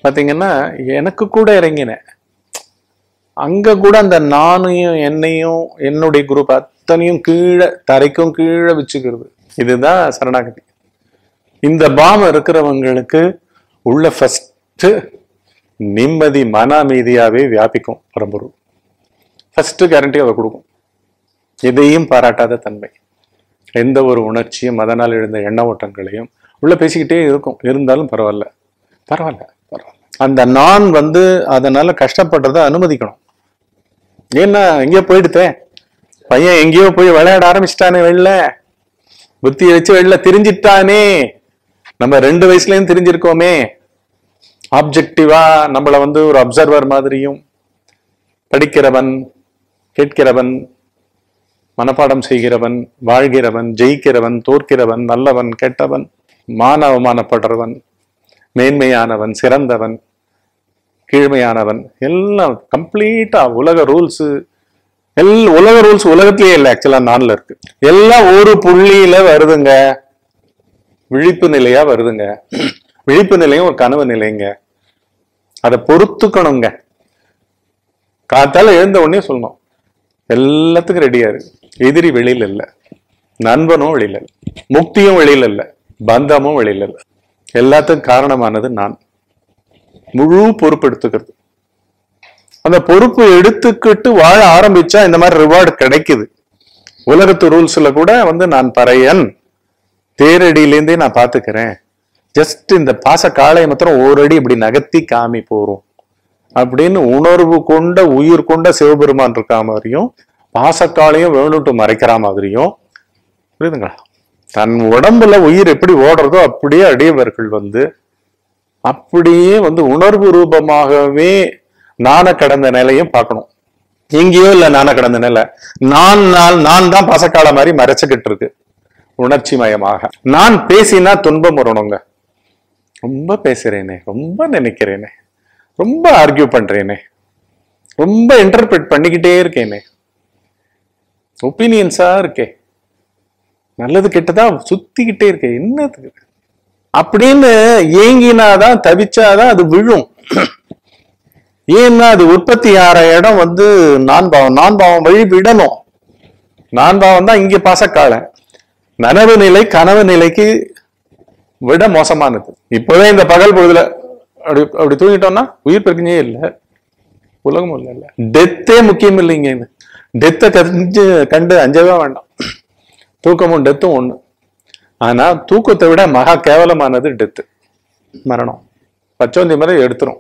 பாத்தீங்கன்னா எனக்கு கூட இறங்கினேன் அங்க கூட அந்த நானையும் என்னையும் என்னுடைய குரூப் அத்தனையும் கீழே தரைக்கும் கீழே வச்சுக்கிறது இதுதான் சரணாகதி இந்த பாவம் இருக்கிறவங்களுக்கு உள்ள ஃபர்ஸ்ட் நிம்மதி மன அமைதியாவே வியாபிக்கும் பரம்பொருள் ஃபர்ஸ்ட் கேரண்டி அதை கொடுக்கும் எதையும் பாராட்டாத தன்மை எந்த ஒரு உணர்ச்சியும் அதனால் எழுந்த எண்ண ஓட்டங்களையும் உள்ள பேசிக்கிட்டே இருக்கும் இருந்தாலும் பரவாயில்ல பரவாயில்ல பரவாயில்ல அந்த நான் வந்து அதனால கஷ்டப்படுறத அனுமதிக்கணும் ஏன்னா எங்கேயோ போயிடுத்தே பையன் எங்கேயோ போய் விளையாட ஆரம்பிச்சிட்டானே வெளில புத்தியை வச்சு வெளில திரிஞ்சிட்டானே நம்ம ரெண்டு வயசுலயும் தெரிஞ்சிருக்கோமே ஆப்ஜெக்டிவா நம்மள வந்து ஒரு அப்சர்வர் மாதிரியும் படிக்கிறவன் கேட்கிறவன் மனப்பாடம் செய்கிறவன் வாழ்கிறவன் ஜெயிக்கிறவன் தோற்கிறவன் நல்லவன் கெட்டவன் மான அவமானப்படுறவன் மேன்மையானவன் சிறந்தவன் கீழ்மையானவன் எல்லாம் கம்ப்ளீட்டா உலக ரூல்ஸ் எல் உலக ரூல்ஸ் உலகத்திலேயே இல்லை ஆக்சுவலா நான்ல இருக்கு எல்லாம் ஒரு புள்ளியில வருதுங்க விழிப்பு நிலையா வருதுங்க விழிப்பு நிலையும் ஒரு கனவு நிலைங்க அதை பொறுத்துக்கணுங்க காத்தால எழுந்த உடனே சொல்லணும் எல்லாத்துக்கும் ரெடியா இருக்கு எதிரி வெளியில இல்ல நண்பனும் வெளியில இல்ல முக்தியும் வெளியில இல்ல பந்தமும் வெளியில இல்ல எல்லாத்துக்கும் காரணமானது நான் முழு பொறுப்பு எடுத்துக்கிறது அந்த பொறுப்பு எடுத்துக்கிட்டு வாழ ஆரம்பிச்சா இந்த மாதிரி ரிவார்டு கிடைக்குது உலகத்து ரூல்ஸ்ல கூட வந்து நான் பறையன் தேரடியிலேருந்தே நான் பாத்துக்கிறேன் ஜஸ்ட் இந்த பாச காளையை மாத்திரம் ஒரு அடி இப்படி நகர்த்தி காமி போறோம் அப்படின்னு உணர்வு கொண்ட உயிர் கொண்ட சிவபெருமான் இருக்கா மாதிரியும் பாசக்காலையும் வேணுட்டு மறைக்கிற மாதிரியும் புரியுதுங்களா தன் உடம்புல உயிர் எப்படி ஓடுறதோ அப்படியே அடியவர்கள் வந்து அப்படியே வந்து உணர்வு ரூபமாகவே நாண கடந்த நிலையும் பார்க்கணும் எங்கேயோ இல்ல நாண கடந்த நிலை நான் நான் நான் தான் பசக்கால மாதிரி மறைச்சுக்கிட்டு இருக்கு உணர்ச்சி மயமாக நான் பேசினா துன்பம் வரணுங்க ரொம்ப பேசுறேனே ரொம்ப நினைக்கிறேனே ரொம்ப ஆர்கியூ பண்றேனே ரொம்ப இன்டர்பிரட் பண்ணிக்கிட்டே இருக்கேனே ஒப்பீனியன்ஸா இருக்கே நல்லது கெட்டதா சுத்திக்கிட்டே இருக்கே என்னதுக்கு அப்படின்னு ஏங்கினாதான் தவிச்சாதான் அது விழும் ஏன்னா அது உற்பத்தி ஆற இடம் வந்து நான் பாவம் நான் பாவம் வழி விடணும் நான் பாவம் தான் இங்க பாசக்கால நனவு நிலை கனவு நிலைக்கு விட மோசமானது இப்பவே இந்த பகல் பொழுதுல அப்படி அப்படி தூங்கிட்டோம்னா உயிர் பிரச்சனையே இல்லை உலகமும் இல்லை இல்லை டெத்தே முக்கியம் இல்லைங்க இது டெத்தை கஞ்சு கண்டு அஞ்சவே வேண்டாம் தூக்கமும் டெத்தும் ஒண்ணு ஆனா தூக்கத்தை விட மகா கேவலமானது டெத்து மரணம் பச்சோந்தி மாதிரி எடுத்துரும்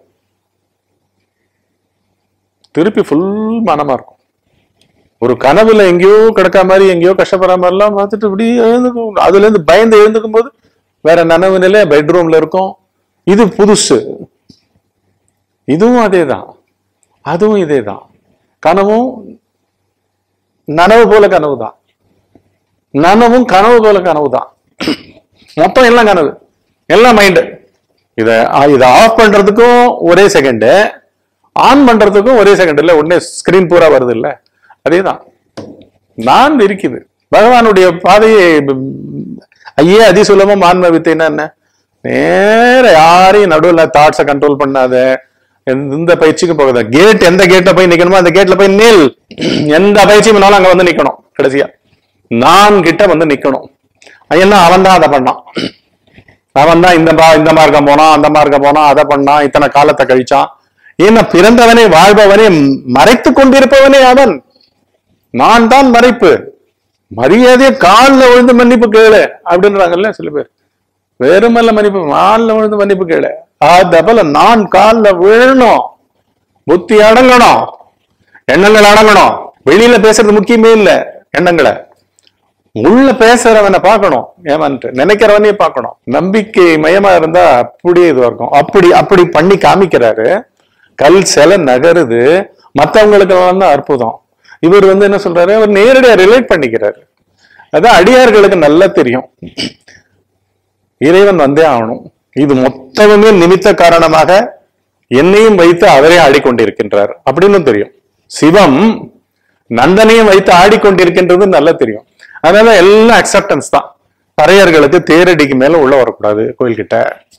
திருப்பி ஃபுல் மனமா இருக்கும் ஒரு கனவுல எங்கேயோ கிடக்கா மாதிரி எங்கேயோ கஷ்டப்படுற மாதிரிலாம் பார்த்துட்டு இப்படி எழுந்துக்கும் அதுல இருந்து பயந்து எழுந்துக்கும் போது வேற நனவு நிலை பெட்ரூம்ல இருக்கும் இது புதுசு இதுவும் அதேதான் அதுவும் இதேதான் கனவும் நனவு போல கனவு தான் நனவும் கனவு போல கனவு தான் மொத்தம் எல்லாம் கனவு எல்லாம் மைண்டு இத இதை ஆஃப் பண்றதுக்கும் ஒரே செகண்ட் ஆன் பண்றதுக்கும் ஒரே செகண்ட் இல்ல உடனே ஸ்கிரீன் பூரா வருது இல்ல அதேதான் நான் இருக்குது பகவானுடைய பாதையை ஐயே அதிசுலபம் ஆன்ம வித்தைன்னா என்ன நேர யாரையும் நடுவில் தாட்ஸை கண்ட்ரோல் பண்ணாத எந்த- எந்த பயிற்சிக்கும் போகாத கேட் எந்த கேட்ல போய் நிக்கணுமோ அந்த கேட்ல போய் நில் எந்த பயிற்சி பண்ணாலும் அங்க வந்து நிக்கணும் கடைசியா நான் கிட்ட வந்து நிக்கணும் என்ன அவன் தான் அதை பண்ணான் அவன் தான் இந்த பா- இந்த மார்க்கம் போனான் அந்த மார்க்கம் போனான் அதை பண்ணான் இத்தனை காலத்தை கழிச்சான் ஏன்னா பிறந்தவனே வாழ்பவனே மறைத்து கொண்டிருப்பவனே அவன் நான் தான் மறைப்பு மரியாதையை காலில் விழுந்து மன்னிப்பு கேளு அப்படின்றாங்கல்ல சில பேர் வெறுமல்ல மன்னிப்பு காலில் விழுந்து மன்னிப்பு கேளு அது போல நான் காலில் விழணும் புத்தி அடங்கணும் எண்ணங்கள் அடங்கணும் வெளியில பேசுறது முக்கியமே இல்ல எண்ணங்களை உள்ள பேசுறவனை பார்க்கணும் ஏமான்ட்டு நினைக்கிறவனே பார்க்கணும் நம்பிக்கை மயமா இருந்தா அப்படியே இதுவா இருக்கும் அப்படி அப்படி பண்ணி காமிக்கிறாரு கல் சிலை நகருது மத்தவங்களுக்கு எல்லாம் தான் அற்புதம் இவர் வந்து என்ன சொல்றாரு அவர் நேரடியா ரிலேட் பண்ணிக்கிறாரு அதான் அடியார்களுக்கு நல்லா தெரியும் இறைவன் வந்தே ஆகணும் இது மொத்தமுமே நிமித்த காரணமாக என்னையும் வைத்து அவரே ஆடிக்கொண்டிருக்கின்றார் அப்படின்னு தெரியும் சிவம் நந்தனையும் வைத்து ஆடிக்கொண்டிருக்கின்றது நல்லா தெரியும் அதனால எல்லாம் அக்செப்டன்ஸ் தான் பறையர்களுக்கு தேரடிக்கு மேல உள்ள வரக்கூடாது கோயில்கிட்ட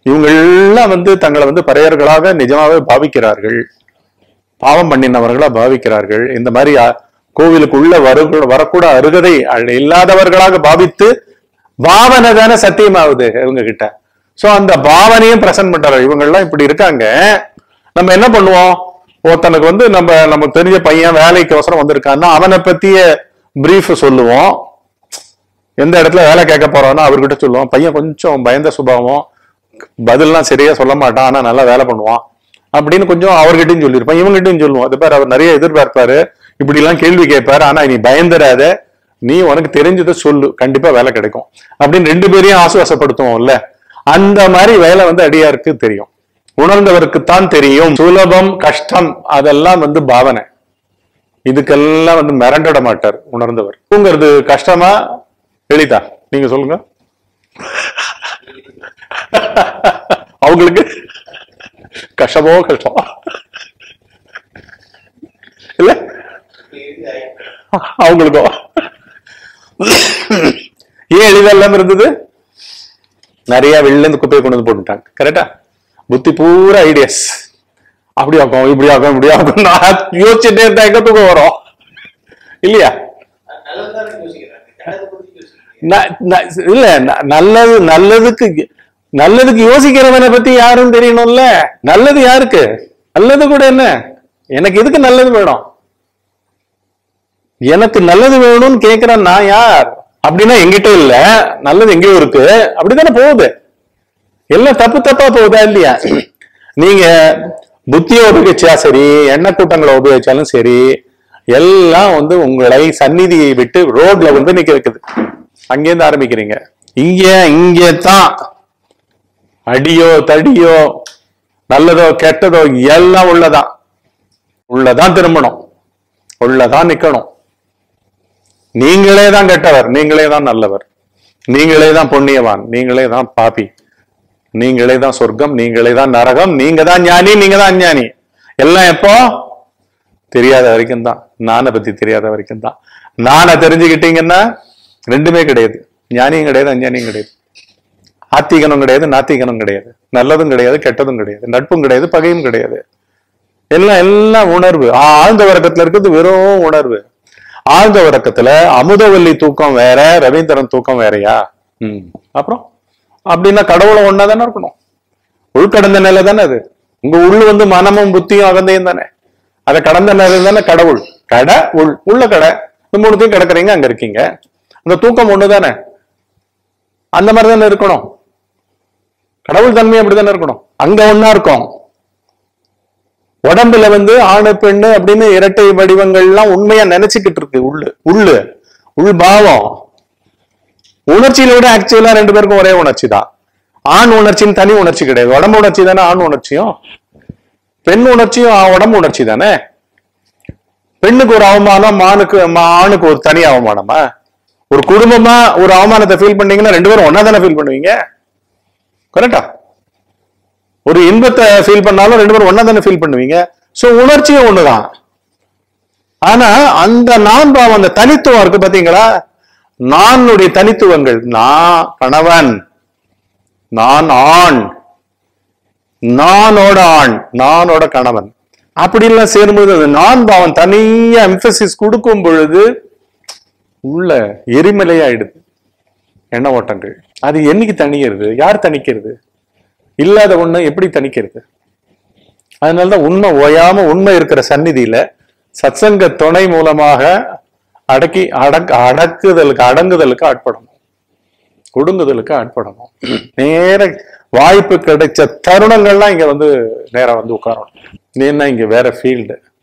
இவங்க எல்லாம் வந்து தங்களை வந்து பறையர்களாக நிஜமாவே பாவிக்கிறார்கள் பாவம் பண்ணினவர்களா பாவிக்கிறார்கள் இந்த மாதிரி அ- கோவிலுக்குள்ள வரு வரக்கூட அருகதை அ- இல்லாதவர்களாக பாவித்து பாவனை தானே சத்தியமாகுது இவங்க கிட்ட சோ அந்த பாவனையும் பிரசன்ட் பண்றாரு இவங்க எல்லாம் இப்படி இருக்காங்க நம்ம என்ன பண்ணுவோம் ஒருத்தனுக்கு வந்து நம்ம நமக்கு தெரிஞ்ச பையன் வேலைக்கு அவசரம் வந்திருக்கான்னா அவனை பத்திய பிரீஃப் சொல்லுவோம் எந்த இடத்துல வேலை கேட்க போறோம்னா அவர்கிட்ட சொல்லுவோம் பையன் கொஞ்சம் பயந்த சுபாவம் பதில்லாம் சரியா சொல்ல மாட்டான் ஆனா நல்லா வேலை பண்ணுவான் அப்படின்னு கொஞ்சம் அவர்கிட்டயும் சொல்லியிருப்போம் இவங்ககிட்டயும் சொல்லுவோம் அது பேர் அவர் நிறைய எதிர்பார்ப்பாரு இப்படி எல்லாம் கேள்வி கேட்பாரு ஆனா நீ பயந்துடாத நீ உனக்கு தெரிஞ்சதை சொல்லு கண்டிப்பா வேலை கிடைக்கும் அப்படின்னு ரெண்டு பேரையும் ஆசுவாசப்படுத்துவோம்ல அந்த மாதிரி வேலை வந்து அடியாருக்கு தெரியும் உணர்ந்தவருக்குத்தான் தெரியும் சுலபம் கஷ்டம் அதெல்லாம் வந்து பாவனை இதுக்கெல்லாம் வந்து மிரண்டிட மாட்டார் உணர்ந்தவர் தூங்குறது கஷ்டமா எளிதா நீங்க சொல்லுங்க அவங்களுக்கு கஷ்டமோ கஷ்டம் இல்ல அவங்களுக்கும் ஏன் எளிதெல்லாம் இருந்தது நிறைய வெளில இருந்து குப்பையை கொண்டு வந்து போட்டுட்டாங்க கரெக்டா புத்தி பூரா ஐடியாஸ் அப்படி ஆக்கும் இப்படி ஆக்கும் இப்படி ஆக்கும் நான் யோசிச்சுட்டே இருந்தா எங்க தூக்கம் வரும் இல்லையா நல்லதுதான் யோசிக்கிறாங்க கெட்டதை பத்தி யோசிக்கிறீங்க ந- ந- இல்ல ந- நல்லது நல்லதுக்கு நல்லதுக்கு யோசிக்கிறவனை பத்தி யாரும் தெரியணும்ல நல்லது யாருக்கு நல்லது கூட என்ன எனக்கு எதுக்கு நல்லது வேணும் எனக்கு நல்லது வேணும்னு கேக்குறேன் நான் யார் அப்படின்னா எங்கிட்ட இல்ல நல்லது எங்கேயோ இருக்கு அப்படித்தானே போகுது எல்லாம் தப்பு தப்பா போகுதா இல்லையா நீங்க புத்தியை உபயோகிச்சா சரி எண்ணெய் கூட்டங்களை உபயோகிச்சாலும் சரி எல்லாம் வந்து உங்களை சந்நிதியை விட்டு ரோட்ல வந்து நிக்க வைக்குது அங்கேருந்து ஆரம்பிக்கிறீங்க இங்க இங்க தான் அடியோ தடியோ நல்லதோ கெட்டதோ எல்லாம் உள்ளதான் உள்ளதான் திரும்பணும் உள்ளதான் நிக்கணும் நீங்களே தான் கெட்டவர் நீங்களே தான் நல்லவர் நீங்களே தான் புண்ணியவான் நீங்களே தான் பாபி நீங்களே தான் சொர்க்கம் நீங்களே தான் நரகம் நீங்க தான் ஞானி நீங்க தான் அஞ்ஞானி எல்லாம் எப்போ தெரியாத வரைக்கும் தான் நானை பத்தி தெரியாத வரைக்கும் தான் நானை தெரிஞ்சுக்கிட்டீங்கன்னா ரெண்டுமே கிடையாது ஞானியும் கிடையாது அஞ்ஞானியும் கிடையாது ஆத்திகனும் கிடையாது நாத்திகனும் கிடையாது நல்லதும் கிடையாது கெட்டதும் கிடையாது நட்பும் கிடையாது பகையும் கிடையாது எல்லாம் எல்லாம் உணர்வு ஆழ்ந்த வர்க்கத்துல இருக்கிறது வெறும் உணர்வு ஆழ்ந்த வர்க்கத்துல அமுதவல்லி தூக்கம் வேற ரவீந்திரன் தூக்கம் வேறயா ம் அப்புறம் அப்படின்னா கடவுளும் ஒன்னா தானே இருக்கணும் உள்கடந்த நிலை தானே அது உங்க உள்ள வந்து மனமும் புத்தியும் அகந்தையும் தானே அதை கடந்த நிலை தானே கடவுள் கடை உள் உள்ள கடை இந்த மூணுத்தையும் கிடக்குறீங்க அங்க இருக்கீங்க அந்த தூக்கம் ஒண்ணு தானே அந்த மாதிரி தானே இருக்கணும் கடவுள் தன்மை அப்படித்தானே இருக்கணும் அங்க ஒண்ணா இருக்கும் உடம்புல வந்து ஆணு பெண்ணு அப்படின்னு இரட்டை வடிவங்கள்லாம் உண்மையா நினைச்சுக்கிட்டு இருக்கு உள்ளு உள்ளு உள் பாவம் உணர்ச்சியில விட ஆக்சுவலா ரெண்டு பேருக்கும் ஒரே உணர்ச்சி தான் ஆண் உணர்ச்சின்னு தனி உணர்ச்சி கிடையாது உடம்பு உணர்ச்சி தானே ஆண் உணர்ச்சியும் பெண் உணர்ச்சியும் ஆ- உடம்பு உணர்ச்சி தானே பெண்ணுக்கு ஒரு அவமானம் ஆணுக்கு மா- ஆணுக்கு ஒரு தனி அவமானமா ஒரு குடும்பமா ஒரு அவமானத்தை ஃபீல் பண்ணீங்கன்னா ரெண்டு பேரும் ஒன்னா தானே ஃபீல் பண்ணுவீங்க கரெக்டா ஒரு இன்பத்தை ஃபீல் பண்ணாலும் ரெண்டு பேரும் ஒன்னா தானே ஃபீல் பண்ணுவீங்க சோ உணர்ச்சியும் ஒண்ணுதான் ஆனா அந்த நான் பாவம் அந்த தனித்துவம் இருக்கு பாத்தீங்களா நானுடைய தனித்துவங்கள் நான் கணவன் நான் ஆண் நானோட ஆண் நானோட கணவன் அப்படி எல்லாம் சேரும்போது அது நான் பாவம் தனியா எம்பசிஸ் கொடுக்கும் பொழுது உள்ள எரிமலையாயிடுது எண்ண ஓட்டங்கள் அது என்னைக்கு தணிக்கிறது யார் தணிக்கிறது இல்லாத ஒண்ணை எப்படி தணிக்கிறது அதனாலதான் உண்மை ஓயாம உண்மை இருக்கிற சந்நிதியில சத்சங்க துணை மூலமாக அடக்கி அடக் அடக்குதலுக்கு அடங்குதலுக்கு ஆட்படணும் ஒடுங்குதலுக்கு ஆட்படணும் நேர வாய்ப்பு கிடைச்ச தருணங்கள்லாம் இங்க வந்து நேரா வந்து உட்காரணும் ஏன்னா இங்க வேற ஃபீல்டு